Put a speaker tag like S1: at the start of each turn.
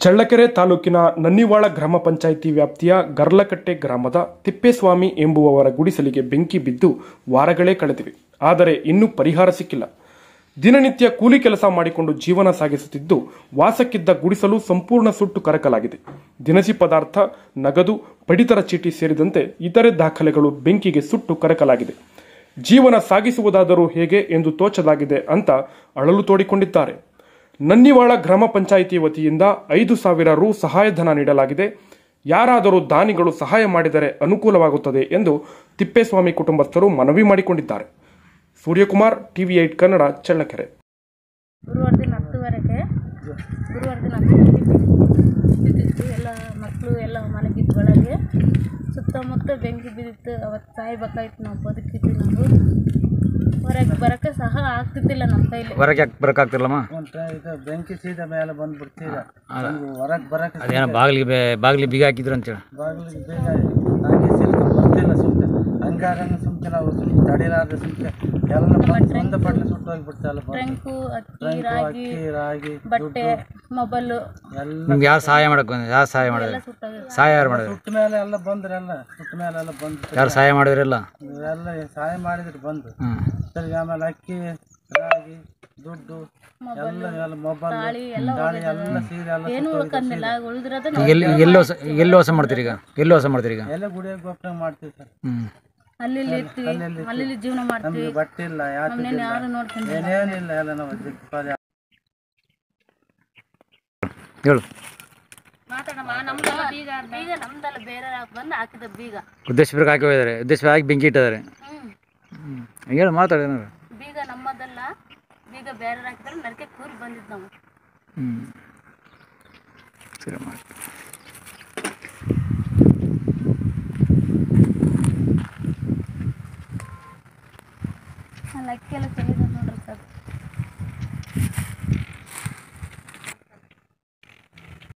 S1: ಚಳ್ಳಕೆರೆ ತಾಲೂಕಿನ ನನ್ನಿವಾಳ ಗ್ರಾಮ ಪಂಚಾಯಿತಿ ವ್ಯಾಪ್ತಿಯ ಗರ್ಲಕಟ್ಟೆ ಗ್ರಾಮದ ತಿಪ್ಪೇಸ್ವಾಮಿ ಎಂಬುವವರ ಗುಡಿಸಲಿಗೆ ಬೆಂಕಿ ಬಿದ್ದು ವಾರಗಳೇ ಕಳೆದಿವೆ ಆದರೆ ಇನ್ನೂ ಪರಿಹಾರ ಸಿಕ್ಕಿಲ್ಲ ದಿನನಿತ್ಯ ಕೂಲಿ ಕೆಲಸ ಮಾಡಿಕೊಂಡು ಜೀವನ ಸಾಗಿಸುತ್ತಿದ್ದು ವಾಸಕ್ಕಿದ್ದ ಗುಡಿಸಲು ಸಂಪೂರ್ಣ ಸುಟ್ಟು ಕರಕಲಾಗಿದೆ ದಿನಸಿ ಪದಾರ್ಥ ನಗದು ಪಡಿತರ ಚೀಟಿ ಸೇರಿದಂತೆ ಇತರೆ ದಾಖಲೆಗಳು ಬೆಂಕಿಗೆ ಸುಟ್ಟು ಕರಕಲಾಗಿದೆ ಜೀವನ ಸಾಗಿಸುವುದಾದರೂ ಹೇಗೆ ಎಂದು ತೋಚಲಾಗಿದೆ ಅಂತ ಅಳಲು ತೋಡಿಕೊಂಡಿದ್ದಾರೆ ನನ್ನಿವಾಳ ಗ್ರಾಮ ಪಂಚಾಯಿತಿ ವತಿಯಿಂದ ಐದು ಸಾವಿರ ರು ಸಹಾಯಧನ ನೀಡಲಾಗಿದೆ ಯಾರಾದರೂ ದಾನಿಗಳು ಸಹಾಯ ಮಾಡಿದರೆ ಅನುಕೂಲವಾಗುತ್ತದೆ ಎಂದು ತಿಪ್ಪೇಸ್ವಾಮಿ ಕುಟುಂಬಸ್ಥರು ಮನವಿ ಮಾಡಿಕೊಂಡಿದ್ದಾರೆ ಸೂರ್ಯಕುಮಾರ್ ಟಿವಿ ಏಟ್ ಕನ್ನಡ ಚಳ್ಳಕೆರೆ
S2: ಗುರುವಾರ ದಿನ ಹತ್ತುವರೆಗೆ ಗುರುವಾರ ದಿನ ಹತ್ತುವರೆಗೆ ಬಿದ್ದಿತ್ತು ಎಲ್ಲ ಮಕ್ಕಳು ಎಲ್ಲ ಮಲಗಿದ್ದು ಒಳಗೆ ಸುತ್ತಮುತ್ತ ಬೆಂಕಿ ಬಿದ್ದಿತ್ತು ಅವತ್ತು ಸಾಯ್ಬೇಕಾಯ್ತು ನಾವು ಬದುಕಿದ್ವಿ ನಾವು ಹೊರಗೆ ಬರೋಕ್ಕೆ ಸಹ ಆಗ್ತಿದ್ದಿಲ್ಲ ನಮ್ಮ ಕೈಲಿ
S3: ಹೊರಗೆ ಯಾಕೆ ಬರೋಕ್ಕಾಗ್ತಿಲ್ಲಮ್ಮ
S4: ಒಂದು ಇದು ಬೆಂಕಿ ಸೀದಾ ಮೇಲೆ ಬಂದ್ಬಿಡ್ತೀರ ಹೊರಗೆ ಬರಕ್ಕೆ
S3: ಅದೇನೋ ಬಾಗಿಲಿಗೆ ಬೇ ಬಾಗಿಲಿಗೆ ಬೀಗ ಹಾಕಿದ್ರು ಅಂತೇಳಿ
S4: ಬಾಗಿಲಿಗೆ ಬೇಗ ಹಂಗೆ ಸಿಲ್ಕ ಬರ್ತಿಲ್ಲ ಸುಮ್ಕೆ ಹಂಗಾರಂಗ ಸುಮ್ಕೆ ನಾವು ಸುಮ್ಕೆ ತಡಿಲಾರ್ದೆ ಸುಮ್ಕೆ ಎಲ್ಲ ಬಂದು ಒಂದೇ ಪಟ್ಲೆ ಸುಟ್ಟು ಹೋಗ್ಬಿಡ್ತಲ್ಲ
S2: ಟ್ರಂಕು ಅಕ್ಕಿ ರಾಗಿ
S4: ಅಕ್ಕಿ ರಾಗಿ
S2: ಬಟ್ಟೆ ಮೊಬೈಲು
S4: ಎಲ್ಲ
S3: ನಿಮ್ಗೆ ಯಾರು ಸಹಾಯ ಮಾಡಕ್ಕೆ ಬಂದ ಯಾರು ಸಹಾಯ ಮಾಡಿದ್ರು
S2: ಸುಟ್ಟೋಗಿದೆ
S3: ಸಹಾಯ ಯಾರು ಮಾಡಿದ್ರು
S4: ಸುಟ್ಟ ಮೇಲೆ ಎಲ್ಲ ಬಂದ್ರೆ ಎಲ್ಲ ಸುಟ್ಟ ಮೇಲೆ ಎಲ್ಲ ಬಂದು
S3: ಯಾರು ಸಹಾಯ ಮಾಡಿದ್ರಲ್ಲ
S4: ಎಲ್ಲ ಸಹಾಯ ಮಾಡಿದ್ರು ಬಂದು
S3: ಹ್ಞೂ
S4: ತಿರ್ಗಿ ಆಮೇಲೆ ಅಕ್ಕಿ ರಾಗಿ ದುಡ್ಡು ಎಲ್ಲ ಎಲ್ಲ ಮೊಬೈಲ್
S2: ತಾಳಿ ಎಲ್ಲ
S4: ಗಾಳಿ ಎಲ್ಲ ಸೀರೆ ಎಲ್ಲ
S2: ಏನು ಉಳ್ಕಂದಿಲ್ಲ ಉಳಿದಿರೋದು
S3: ಈಗ ಎಲ್ಲಿ ಎಲ್ಲಿ ಹೊಸ ಎಲ್ಲಿ ಹೊಸ ಮಾಡ್ತೀರಿ ಈಗ ಎಲ್ಲಿ ಹೊಸ ಮಾಡ್ತೀರಿ ಈಗ
S4: ಎಲ್ಲ ಗುಡಿಯಾಗ ಗೊಬ್ಬರ ಮಾಡ್ತೀವಿ ಸರ್
S3: ಹ್ಞೂ
S2: ಅಲ್ಲಿ ಇಲ್ಲಿ ಇರ್ತೀವಿ ಅಲ್ಲಿ ಇಲ್ಲಿ ಜೀವನ ಮಾಡ್ತೀವಿ
S4: ನಮ್ಗೆ ಬಟ್ಟೆ ಇಲ್ಲ ಯಾಕೆ
S2: ನಮ್ಮನೇನು ಯಾರು ನೋಡ್ಕೊಂಡು
S4: ಏನೇನಿಲ್ಲ ಎಲ್ಲ ನಾವು ದಿಕ್ಪಾಲಿ
S3: ಹೇಳು
S2: ಮಾತಾಡಮ್ಮ ನಮ್ದಲ್ಲ ಬೀಗ ಬೀಗ ನಮ್ದಲ್ಲ ಬೇರೆ ಬಂದು ಹಾಕಿದ ಬೀಗ
S3: ಉದ್ದೇಶಪುರಕ್ಕೆ ಹಾಕಿ ಹೋಗಿದ್ದಾರೆ ಉದ್ದೇಶ ಹಾಕಿ ಬೆಂಕಿ ಇಟ್ಟಿದ್ದಾರೆ
S2: ಹ್ಮ್
S3: ಹ್ಞೂ ಹೇಳು ಮಾತಾಡಿ ಏನಾದ್ರು
S2: ಬೀಗ ನಮ್ಮದಲ್ಲ ಬೀಗ ಬೇರೆ ಹಾಕಿದ್ರೆ ನರಕೆ ಕೂರಿ ಬಂದಿದ್ದು ನಾವು
S3: ಹ್ಞೂ ಸರಿ ಮಾಡಿ
S2: ಅಲ್ಲಿ ಅಕ್ಕಿ ಎಲ್ಲ ತೆಗೆದು ನೋಡ್ರಿ ಸರ್